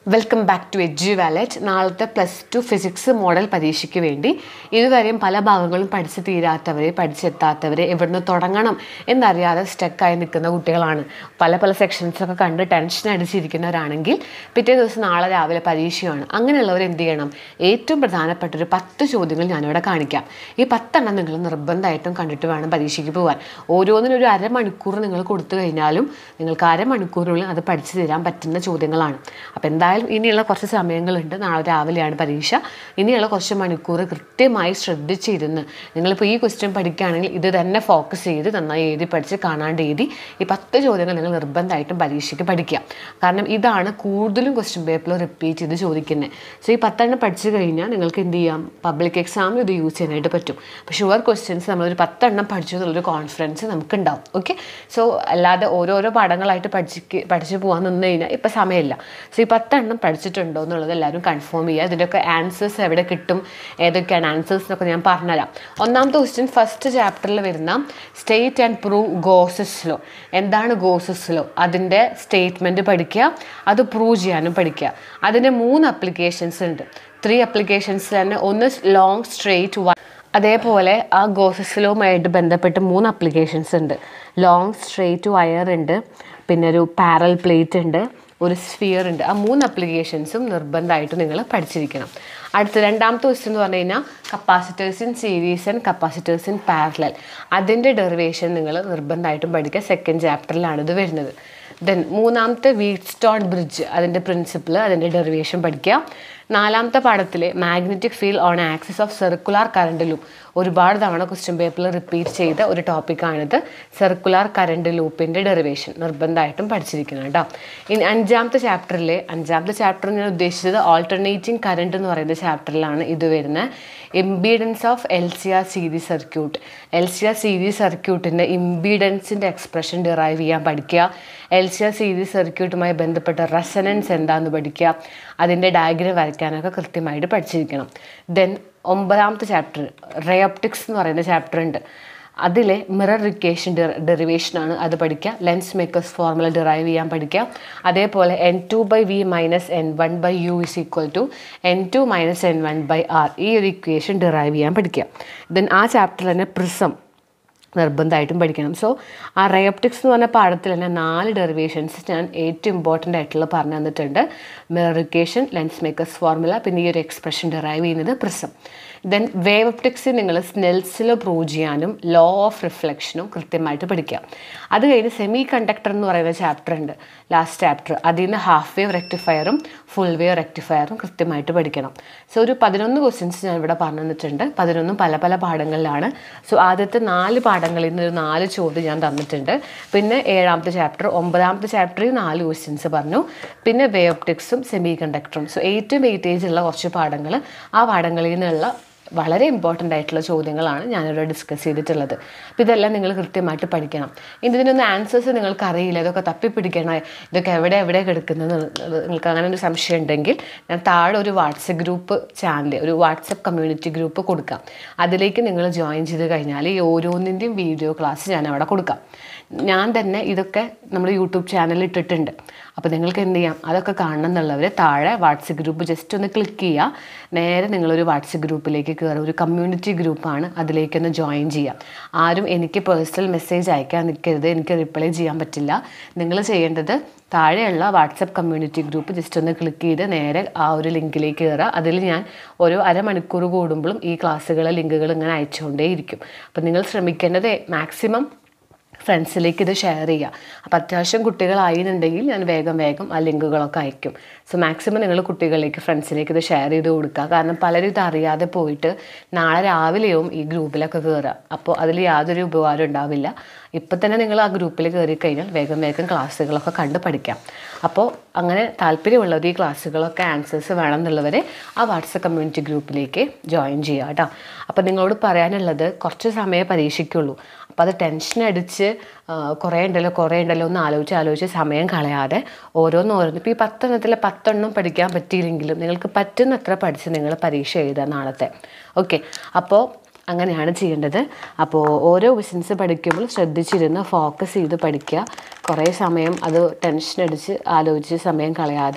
welcome back to edgy wallet നാളത്തെ plus two physics model പരീക്ഷയ്ക്ക് വേണ്ടി ഇതുവരെയും പല ഭാഗങ്ങളും പഠിച്ച് തീരാത്തവരെ പഠിച്ചെത്താത്തവരെ എവിടുന്ന് തുടങ്ങണം എന്നറിയാതെ സ്റ്റക്കായി നിൽക്കുന്ന കുട്ടികളാണ് പല പല സെക്ഷൻസൊക്കെ കണ്ട് ടെൻഷൻ അടിച്ചിരിക്കുന്നവരാണെങ്കിൽ പിറ്റേ ദിവസം നാളെ രാവിലെ പരീക്ഷയാണ് അങ്ങനെയുള്ളവർ എന്ത് ചെയ്യണം ഏറ്റവും പ്രധാനപ്പെട്ട ഒരു പത്ത് ചോദ്യങ്ങൾ ഞാനിവിടെ കാണിക്കാം ഈ പത്തെണ്ണം നിങ്ങൾ നിർബന്ധമായിട്ടും കണ്ടിട്ട് വേണം പരീക്ഷയ്ക്ക് പോകാൻ ഓരോന്നിനും ഒരു അരമണിക്കൂർ നിങ്ങൾ കൊടുത്തു കഴിഞ്ഞാലും നിങ്ങൾക്ക് അരമണിക്കൂറിനുള്ളിൽ അത് പഠിച്ചു തരാൻ പറ്റുന്ന ചോദ്യങ്ങളാണ് അപ്പോൾ എന്തായാലും ഇനിയുള്ള കുറച്ച് സമയങ്ങളുണ്ട് നാളെ രാവിലെയാണ് പരീക്ഷ ഇനിയുള്ള കുറച്ച് മണിക്കൂർ കൃത്യമായി ശ്രദ്ധിച്ചിരുന്ന് നിങ്ങളിപ്പോൾ ഈ ക്വസ്റ്റ്യൻ പഠിക്കുകയാണെങ്കിൽ ഇത് തന്നെ ഫോക്കസ് ചെയ്ത് നന്നായി എഴുതി പഠിച്ച് കാണാണ്ട് എഴുതി ഈ പത്ത് ചോദ്യങ്ങൾ നിങ്ങൾ നിർബന്ധമായിട്ടും പരീക്ഷയ്ക്ക് പഠിക്കുക കാരണം ഇതാണ് കൂടുതലും ക്വസ്റ്റ്യൻ പേപ്പറിൽ റിപ്പീറ്റ് ചെയ്ത് ചോദിക്കുന്നത് സോ ഈ പത്തെണ്ണം പഠിച്ചു കഴിഞ്ഞാൽ നിങ്ങൾക്ക് എന്ത് ചെയ്യാം പബ്ലിക് എക്സാമിൽ ഇത് യൂസ് ചെയ്യാനായിട്ട് പറ്റും അപ്പോൾ ഷുവർ ക്വസ്റ്റ്യൻസ് നമ്മളൊരു പത്തെണ്ണം പഠിച്ചു എന്നുള്ളൊരു കോൺഫിഡൻസ് നമുക്കുണ്ടാവും ഓക്കെ സോ അല്ലാതെ ഓരോരോ പാഠങ്ങളായിട്ട് പഠിച്ച് പഠിച്ചു പോകാൻ നിന്ന് കഴിഞ്ഞാൽ ഇപ്പം സമയമില്ല സോ ഈ പത്തെണ്ണം പഠിച്ചിട്ടുണ്ടോ എന്നുള്ളത് എല്ലാവരും കൺഫേം ചെയ്യുക ഇതിൻ്റെയൊക്കെ ആൻസേഴ്സ് എവിടെ കിട്ടും ഏതൊക്കെയാണ് ആൻസേഴ്സ് എന്നൊക്കെ ഞാൻ പറഞ്ഞുതരാം ഒന്നാമത്തെ ക്വസ്റ്റ്യൻ ഫസ്റ്റ് ചാപ്റ്ററിൽ വരുന്ന state and prove Gauss's law എന്താണ് ഗോസസ് ലോ അതിൻ്റെ സ്റ്റേറ്റ്മെൻറ്റ് പഠിക്കുക അത് പ്രൂവ് ചെയ്യാനും പഠിക്കുക അതിൻ്റെ മൂന്ന് അപ്ലിക്കേഷൻസ് ഉണ്ട് ത്രീ അപ്ലിക്കേഷൻസ് തന്നെ ഒന്ന് ലോങ് സ്ട്രെയിറ്റ് വൺ അതേപോലെ ആ ഗോസസിലുമായിട്ട് ബന്ധപ്പെട്ട് മൂന്ന് അപ്ലിക്കേഷൻസ് ഉണ്ട് ലോങ് സ്ട്രെയിറ്റ് വയർ ഉണ്ട് പിന്നെ ഒരു പാരൽ പ്ലേറ്റ് ഉണ്ട് ഒരു സ്ഫിയർ ഉണ്ട് ആ മൂന്ന് അപ്ലിക്കേഷൻസും നിർബന്ധമായിട്ട് നിങ്ങൾ പഠിച്ചിരിക്കണം അടുത്ത രണ്ടാമത്തെ ക്വസ്റ്റ്യൻ എന്ന് പറഞ്ഞു കഴിഞ്ഞാൽ capacitors in series and capacitors in parallel അതിൻ്റെ ഡെറിവേഷൻ നിങ്ങൾ നിർബന്ധമായിട്ടും പഠിക്കുക സെക്കൻഡ് ചാപ്റ്ററിലാണ് ഇത് വരുന്നത് ദെൻ മൂന്നാമത്തെ വീറ്റ് സ്റ്റോൺ ബ്രിഡ്ജ് അതിൻ്റെ പ്രിൻസിപ്പിൾ അതിൻ്റെ ഡെറിവേഷൻ പഠിക്കുക നാലാമത്തെ പാഠത്തിലെ magnetic field on axis of circular current loop ഒരുപാട് തവണ ക്വസ്റ്റ്യൻ പേപ്പറിൽ റിപ്പീറ്റ് ചെയ്ത ഒരു ടോപ്പിക്കാണിത് സർക്കുലാർ കറണ്ട് ലൂപ്പിൻ്റെ ഡെറിവേഷൻ നിർബന്ധമായിട്ടും പഠിച്ചിരിക്കണം കേട്ടോ ഇനി അഞ്ചാമത്തെ ചാപ്റ്ററിലെ അഞ്ചാമത്തെ ചാപ്റ്റർ ഞാൻ ഉദ്ദേശിച്ചത് ഓൾട്ടർനേറ്റിംഗ് കറണ്ട് എന്ന് പറയുന്ന ചാപ്റ്ററിലാണ് ഇത് വരുന്നത് impedance of L C R series circuit L C R series സർക്യൂട്ടിൻ്റെ ഇംപീഡൻസിൻ്റെ എക്സ്പ്രഷൻ ഡിറൈവ് ചെയ്യാൻ പഠിക്കുക എൽ സി ആർ സീരീസ് സർക്യൂട്ടുമായി ബന്ധപ്പെട്ട റെസനൻസ് എന്താണെന്ന് പഠിക്കുക അതിൻ്റെ ഡയഗ്രം വരയ്ക്കാനൊക്കെ കൃത്യമായിട്ട് പഠിച്ചിരിക്കണം ദെൻ ഒമ്പതാമത്തെ ചാപ്റ്റർ റയോപ്റ്റിക്സ് എന്ന് പറയുന്ന ചാപ്റ്റർ ഉണ്ട് അതിലെ മിറർ റിക്കേഷൻ ഡെറിവേഷനാണ് അത് പഠിക്കുക ലെൻസ് മേക്കേഴ്സ് ഫോർമുല ഡിറൈവ് ചെയ്യാൻ പഠിക്കുക അതേപോലെ n two by v minus n one by u is equal to n two minus n one by R ഈ ഒരു ഇക്വേഷൻ ഡിറൈവ് ചെയ്യാൻ പഠിക്കുക ദെൻ ആ ചാപ്റ്ററിൽ തന്നെ പ്രിസം നിർബന്ധമായിട്ടും പഠിക്കണം സോ ആ റയോപ്റ്റിക്സ് എന്ന് പറഞ്ഞ പാഠത്തിൽ തന്നെ നാല് ഡെറിവേഷൻസ് ഞാൻ ഏറ്റവും ഇമ്പോർട്ടൻ്റ് ആയിട്ടുള്ള പറഞ്ഞു തന്നിട്ടുണ്ട് മിററിക്കേഷൻ ലെൻസ് മേക്കേഴ്സ് ഫോർമുല പിന്നെ ഈ ഒരു എക്സ്പ്രഷൻ ഡെറൈവ് ചെയ്യുന്നത് പ്രിസം ദെൻ വേവ് ഒപ്റ്റിക്സ് നിങ്ങൾ സ്നെൽസിൽ പ്രൂവ് ചെയ്യാനും ലോ ഓഫ് റിഫ്ലക്ഷനും കൃത്യമായിട്ട് പഠിക്കുക അത് കഴിഞ്ഞ് സെമി കണ്ടക്ടർ എന്ന് പറയുന്ന ചാപ്റ്റർ ഉണ്ട് ലാസ്റ്റ് ചാപ്റ്റർ അതിൽ നിന്ന് ഹാഫ് വേവ് റെക്ടിഫയറും ഫുൾ വേവ് റെക്ടിഫയറും കൃത്യമായിട്ട് പഠിക്കണം സോ ഒരു പതിനൊന്ന് ക്വസ്റ്റ്യൻസ് ഞാൻ ഇവിടെ പറഞ്ഞു തന്നിട്ടുണ്ട് പതിനൊന്നും പല പല പാഠങ്ങളിലാണ് സോ ആദ്യത്തെ നാല് പാഠങ്ങളിൽ നിന്ന് ഒരു നാല് ചോദ്യം ഞാൻ തന്നിട്ടുണ്ട് പിന്നെ ഏഴാമത്തെ ചാപ്റ്റർ ഒമ്പതാമത്തെ ചാപ്റ്ററിൽ നാല് ക്വസ്റ്റ്യൻസ് പറഞ്ഞു പിന്നെ വേ ഒപ്റ്റിക്സും സെമി കണ്ടക്ടറും സോ ഏറ്റവും വെയിറ്റേജ് ഉള്ള കുറച്ച് പാഠങ്ങൾ ആ പാഠങ്ങളിൽ നിന്നുള്ള വളരെ ഇമ്പോർട്ടൻ്റ് ആയിട്ടുള്ള ചോദ്യങ്ങളാണ് ഞാനിവിടെ ഡിസ്കസ് ചെയ്തിട്ടുള്ളത് അപ്പോൾ ഇതെല്ലാം നിങ്ങൾ കൃത്യമായിട്ട് പഠിക്കണം ഇനി ഇതിനൊന്നും ആൻസേഴ്സ് നിങ്ങൾക്ക് അറിയില്ല ഇതൊക്കെ തപ്പിപ്പിടിക്കണം ഇതൊക്കെ എവിടെ എവിടെ കിടക്കുന്നത് നിങ്ങൾക്ക് അങ്ങനെ ഒരു സംശയം ഉണ്ടെങ്കിൽ ഞാൻ താഴെ ഒരു വാട്സപ്പ് ഗ്രൂപ്പ് ചാനൽ ഒരു വാട്സപ്പ് കമ്മ്യൂണിറ്റി ഗ്രൂപ്പ് കൊടുക്കാം അതിലേക്ക് നിങ്ങൾ ജോയിൻ ചെയ്ത് കഴിഞ്ഞാൽ ഈ ഓരോന്നിൻ്റെയും വീഡിയോ ക്ലാസ് ഞാൻ അവിടെ കൊടുക്കാം ഞാൻ തന്നെ ഇതൊക്കെ നമ്മൾ യൂട്യൂബ് ചാനലിൽ ഇട്ടിട്ടുണ്ട് അപ്പോൾ നിങ്ങൾക്ക് എന്ത് ചെയ്യാം അതൊക്കെ കാണണം എന്നുള്ളവർ താഴെ വാട്സപ്പ് ഗ്രൂപ്പ് ജസ്റ്റ് ഒന്ന് ക്ലിക്ക് ചെയ്യുക നേരെ നിങ്ങളൊരു വാട്സപ്പ് ഗ്രൂപ്പിലേക്ക് കയറുക ഒരു കമ്മ്യൂണിറ്റി ഗ്രൂപ്പാണ് അതിലേക്കൊന്ന് ജോയിൻ ചെയ്യാം ആരും എനിക്ക് പേഴ്സണൽ മെസ്സേജ് അയക്കാൻ നിൽക്കരുത് എനിക്ക് റിപ്ലൈ ചെയ്യാൻ പറ്റില്ല നിങ്ങൾ ചെയ്യേണ്ടത് താഴെയുള്ള വാട്സപ്പ് കമ്മ്യൂണിറ്റി ഗ്രൂപ്പ് ജസ്റ്റ് ഒന്ന് ക്ലിക്ക് ചെയ്ത് നേരെ ആ ഒരു ലിങ്കിലേക്ക് കയറുക അതിൽ ഞാൻ ഓരോ അരമണിക്കൂർ കൂടുമ്പോഴും ഈ ക്ലാസ്സുകളെ ലിങ്കുകൾ ഇങ്ങനെ അയച്ചുകൊണ്ടേയിരിക്കും അപ്പോൾ നിങ്ങൾ ശ്രമിക്കേണ്ടത് മാക്സിമം ഫ്രണ്ട്സിലേക്ക് ഇത് ഷെയർ ചെയ്യുക അപ്പോൾ അത്യാവശ്യം കുട്ടികളായിരുന്നുണ്ടെങ്കിൽ ഞാൻ വേഗം വേഗം ആ ലിങ്കുകളൊക്കെ അയക്കും സോ മാക്സിമം നിങ്ങൾ കുട്ടികളിലേക്ക് ഫ്രണ്ട്സിലേക്ക് ഇത് ഷെയർ ചെയ്ത് കൊടുക്കുക കാരണം പലരും ഇത് അറിയാതെ പോയിട്ട് നാളെ രാവിലെയും ഈ ഗ്രൂപ്പിലൊക്കെ കയറുക അപ്പോൾ അതിൽ യാതൊരു ഉപകാരം ഉണ്ടാവില്ല ഇപ്പം തന്നെ നിങ്ങൾ ആ ഗ്രൂപ്പിൽ കയറി കഴിഞ്ഞാൽ വേഗം വേഗം ക്ലാസ്സുകളൊക്കെ കണ്ട് പഠിക്കാം അപ്പോൾ അങ്ങനെ താല്പര്യമുള്ളവർ ഈ ക്ലാസ്സുകളൊക്കെ ആൻസേഴ്സ് വേണം എന്നുള്ളവരെ ആ വാട്സപ്പ് കമ്മ്യൂണിറ്റി ഗ്രൂപ്പിലേക്ക് ജോയിൻ ചെയ്യുക കേട്ടോ അപ്പോൾ നിങ്ങളോട് പറയാനുള്ളത് കുറച്ച് സമയം പരീക്ഷിക്കുള്ളൂ അപ്പോൾ അത് ടെൻഷൻ അടിച്ച് കുറേ ഉണ്ടല്ലോ കുറേ ഉണ്ടല്ലോ ഒന്ന് ആലോചിച്ച് ആലോചിച്ച് സമയം കളയാതെ ഓരോന്ന് ഓരോന്ന് ഇപ്പോൾ ഈ പത്തെണ്ണത്തിൽ പത്തെണ്ണം പഠിക്കാൻ പറ്റിയില്ലെങ്കിലും നിങ്ങൾക്ക് പറ്റുന്നത്ര പഠിച്ച് നിങ്ങൾ പരീക്ഷ എഴുതുക നാളത്തെ ഓക്കെ അപ്പോൾ അങ്ങനെയാണ് ചെയ്യേണ്ടത് അപ്പോൾ ഓരോ ക്വസ്റ്റ്യൻസ് പഠിക്കുമ്പോൾ ശ്രദ്ധിച്ചിരുന്ന് ഫോക്കസ് ചെയ്ത് പഠിക്കുക കുറേ സമയം അത് ടെൻഷൻ അടിച്ച് ആലോചിച്ച് സമയം കളയാതെ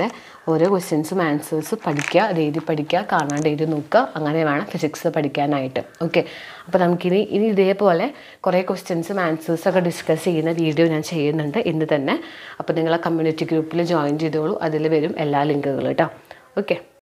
ഓരോ ക്വസ്റ്റ്യൻസും ആൻസേഴ്സ് പഠിക്കുക അത് എഴുതി പഠിക്കുക കാണാണ്ട് എഴുതി നോക്കുക അങ്ങനെ വേണം ഫിസിക്സ് പഠിക്കാനായിട്ട് ഓക്കെ അപ്പോൾ നമുക്കിനി ഇനി ഇതേപോലെ കുറേ ക്വസ്റ്റ്യൻസും ആൻസേഴ്സൊക്കെ ഡിസ്കസ് ചെയ്യുന്ന വീഡിയോ ഞാൻ ചെയ്യുന്നുണ്ട് ഇന്ന് തന്നെ അപ്പോൾ നിങ്ങളെ കമ്മ്യൂണിറ്റി ഗ്രൂപ്പിൽ ജോയിൻ ചെയ്തോളൂ അതിൽ വരും എല്ലാ ലിങ്കുകളും കേട്ടോ ഓക്കെ